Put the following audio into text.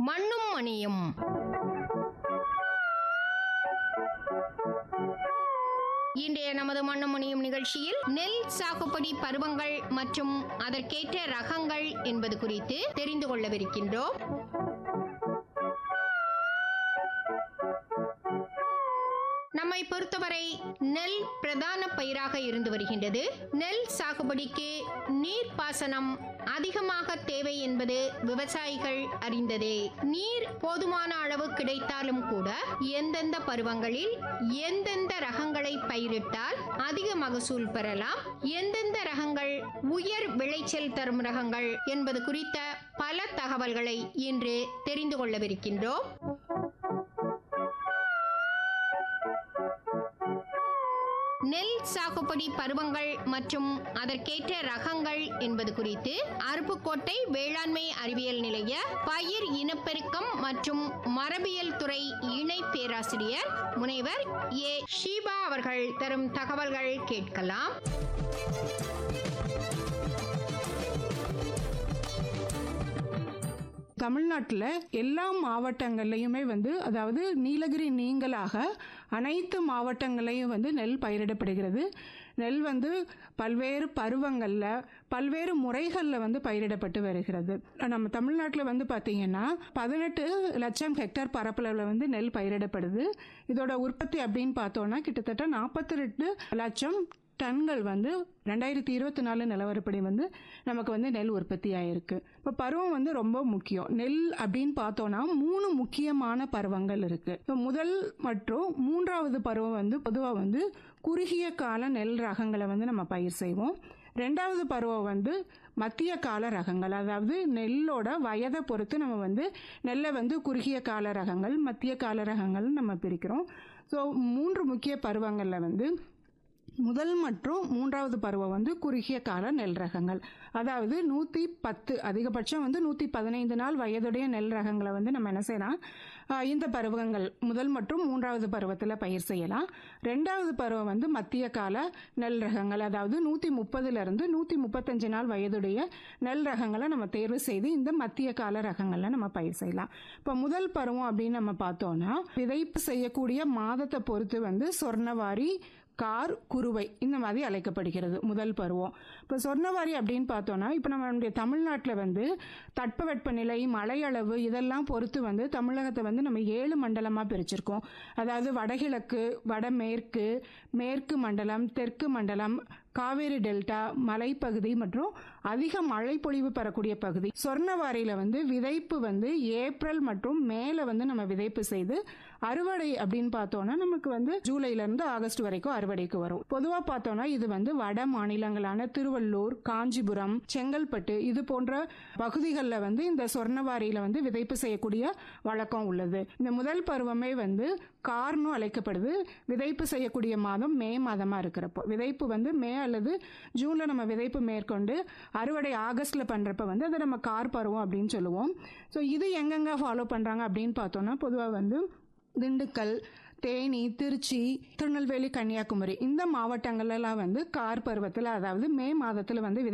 மண்ணும் மணியும் இன்றைய நமது மண்ணும் மணியும் நிகழ்ச்சியில் நெல் சாகுபடி பருவங்கள் மற்றும் அதற்கேற்ற ரகங்கள் என்பது குறித்து தெரிந்து கொள்ளவிருக்கின்றோம் நம்மை பொறுத்தவரை நெல் பிரதான பயிராக இருந்து வருகின்றது நெல் சாகுபடிக்கு நீர்ப்பாசனம் அதிகமாக தேவை என்பது விவசாயிகள் அறிந்ததே நீர் போதுமான அளவு கிடைத்தாலும் கூட எந்தெந்த பருவங்களில் எந்தெந்த ரகங்களை பயிரிட்டால் அதிக மகசூல் பெறலாம் எந்தெந்த ரகங்கள் உயர் விளைச்சல் தரும் ரகங்கள் என்பது குறித்த பல தகவல்களை இன்று தெரிந்து கொள்ளவிருக்கின்றோம் நெல் சாகுபடி பருவங்கள் மற்றும் அதற்கேற்ற ரகங்கள் என்பது குறித்து அருப்புக்கோட்டை வேளாண்மை அறிவியல் நிலைய பயிர் இனப்பெருக்கம் மற்றும் மரபியல் துறை இணை பேராசிரியர் முனைவர் ஏ ஷீபா அவர்கள் தரும் தகவல்கள் கேட்கலாம் தமிழ்நாட்டில் எல்லா மாவட்டங்கள்லையுமே வந்து அதாவது நீலகிரி நீங்களாக அனைத்து மாவட்டங்களையும் வந்து நெல் பயிரிடப்படுகிறது நெல் வந்து பல்வேறு பருவங்களில் பல்வேறு முறைகளில் வந்து பயிரிடப்பட்டு வருகிறது நம்ம தமிழ்நாட்டில் வந்து பார்த்திங்கன்னா பதினெட்டு லட்சம் ஹெக்டேர் பரப்பளவில் வந்து நெல் பயிரிடப்படுது இதோட உற்பத்தி அப்படின்னு பார்த்தோன்னா கிட்டத்தட்ட நாற்பத்தி ரெண்டு லட்சம் டன்கள் வந்து ரெண்டாயிரத்தி இருபத்தி நாலு நிலவரப்படி வந்து நமக்கு வந்து நெல் உற்பத்தி ஆயிருக்கு இப்போ பருவம் வந்து ரொம்ப முக்கியம் நெல் அப்படின்னு பார்த்தோன்னா மூணு முக்கியமான பருவங்கள் இருக்கு இப்போ முதல் மற்றும் மூன்றாவது பருவம் வந்து பொதுவாக வந்து குறுகிய கால நெல் ரகங்களை வந்து நம்ம பயிர் செய்வோம் ரெண்டாவது பருவம் வந்து மத்திய கால ரகங்கள் அதாவது நெல்லோட வயதை பொறுத்து நம்ம வந்து நெல்லை வந்து குறுகிய கால ரகங்கள் மத்திய கால ரகங்கள் நம்ம பிரிக்கிறோம் ஸோ மூன்று முக்கிய பருவங்களில் வந்து முதல் மற்றும் மூன்றாவது பருவம் வந்து குறுகிய கால நெல் ரகங்கள் அதாவது நூற்றி பத்து அதிகபட்சம் வந்து நூற்றி பதினைந்து நாள் வயதுடைய நெல் ரகங்களை வந்து நம்ம என்ன செய்யலாம் ஆஹ் இந்த பருவங்கள் முதல் மற்றும் மூன்றாவது பருவத்தில் பயிர் செய்யலாம் ரெண்டாவது பருவம் வந்து மத்திய கால நெல் ரகங்கள் அதாவது நூற்றி முப்பதுலேருந்து நூற்றி முப்பத்தஞ்சு நாள் வயதுடைய நெல் ரகங்களை நம்ம தேர்வு செய்து இந்த மத்திய கால ரகங்களை நம்ம பயிர் செய்யலாம் இப்போ முதல் பருவம் அப்படின்னு நம்ம பார்த்தோம்னா விதைப்பு செய்யக்கூடிய மாதத்தை பொறுத்து வந்து சொர்ணவாரி கார் குருவை இந்த மாதிரி அழைக்கப்படுகிறது முதல் பருவம் இப்போ சொர்ணவாரி அப்படின்னு பார்த்தோன்னா இப்போ நம்மளுடைய தமிழ்நாட்டில் வந்து தட்பவெப்பநிலை மழையளவு இதெல்லாம் பொறுத்து வந்து தமிழகத்தை வந்து நம்ம ஏழு மண்டலமாக பிரிச்சிருக்கோம் அதாவது வடகிழக்கு வடமேற்கு மேற்கு மண்டலம் தெற்கு மண்டலம் காவேரி டெல்டா மலைப்பகுதி மற்றும் அதிக மழை பொழிவு பெறக்கூடிய பகுதி சொர்ணவாரியில் வந்து விதைப்பு வந்து ஏப்ரல் மற்றும் மேல வந்து நம்ம விதைப்பு செய்து அறுவடை அப்படின்னு பார்த்தோம்னா நமக்கு வந்து ஜூலைலேருந்து ஆகஸ்ட் வரைக்கும் அறுவடைக்கு வரும் பொதுவாக பார்த்தோம்னா இது வந்து வட மாநிலங்களான திருவள்ளூர் காஞ்சிபுரம் செங்கல்பட்டு இது போன்ற பகுதிகளில் வந்து இந்த சொர்ணவாரியில் வந்து விதைப்பு செய்யக்கூடிய வழக்கம் உள்ளது இந்த முதல் பருவமே வந்து கார்னும் அழைக்கப்படுது விதைப்பு செய்யக்கூடிய மாதம் மே மாதமாக இருக்கிறப்போ விதைப்பு வந்து மே அல்லது ஜூனில் நம்ம விதைப்பு மேற்கொண்டு அறுவடை ஆகஸ்ட்டில் பண்ணுறப்ப வந்து அதை நம்ம கார் பருவம் அப்படின்னு சொல்லுவோம் ஸோ இது எங்கெங்கே ஃபாலோ பண்ணுறாங்க அப்படின்னு பார்த்தோன்னா பொதுவாக வந்து திண்டுக்கல் தேனி திருச்சி திருநெல்வேலி கன்னியாகுமரி இந்த மாவட்டங்கள்லாம் வந்து கார் பருவத்தில் அதாவது மே மாதத்தில் வந்து விதை